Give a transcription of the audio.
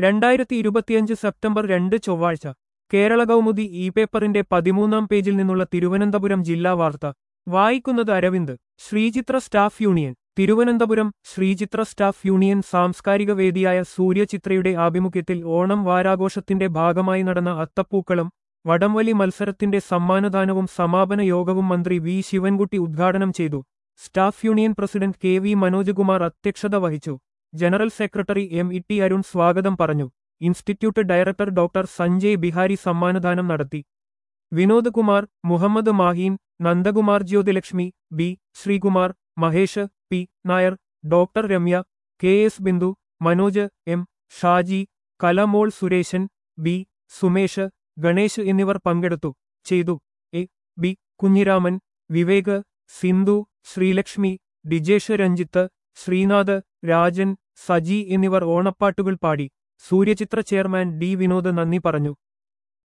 രണ്ടായിരത്തി ഇരുപത്തിയഞ്ച് സെപ്റ്റംബർ രണ്ട് ചൊവ്വാഴ്ച കേരള കൗമുദി ഇ പേപ്പറിന്റെ പതിമൂന്നാം പേജിൽ നിന്നുള്ള തിരുവനന്തപുരം ജില്ലാ വാർത്ത വായിക്കുന്നത് Aravind Sreechitra staff union Thiruvananthapuram Sreechitra staff union സാംസ്കാരിക വേദിയായ സൂര്യചിത്രയുടെ ആഭിമുഖ്യത്തിൽ ഓണം വാരാഘോഷത്തിന്റെ ഭാഗമായി നടന്ന അത്തപ്പൂക്കളം വടംവലി മത്സരത്തിന്റെ സമ്മാനദാനവും സമാപന യോഗവും മന്ത്രി വി ശിവൻകുട്ടി ഉദ്ഘാടനം ചെയ്തു staff union president K V Manojkumar അധ്യക്ഷത വഹിച്ചു general secretary M E T Arun സ്വാഗതം പറഞ്ഞു institute director doctor Sanjay Bihari സമ്മാനദാനം നടത്തി Vinod Kumar Muhammad Maheen Nandakumar Jyothilakshmi B Sreekumar Mahesh P Nair doctor Ramya K S Bindu Manoj M Shaji Kalamol Suresan B Sumesh Ganesh എന്നിവർ പങ്കെടുത്തു ചെയ്തു എ ബി കുഞ്ഞിരാമൻ വിവേക് സിന്ധു ശ്രീലക്ഷ്മി ഡിജേഷ് രഞ്ജിത്ത് ശ്രീനാഥ് രാജൻ സജി എന്നിവർ ഓണപ്പാട്ടുകൾ പാടി സൂര്യചിത്ര ചെയർമാൻ ഡി വിനോദ് നന്ദി പറഞ്ഞു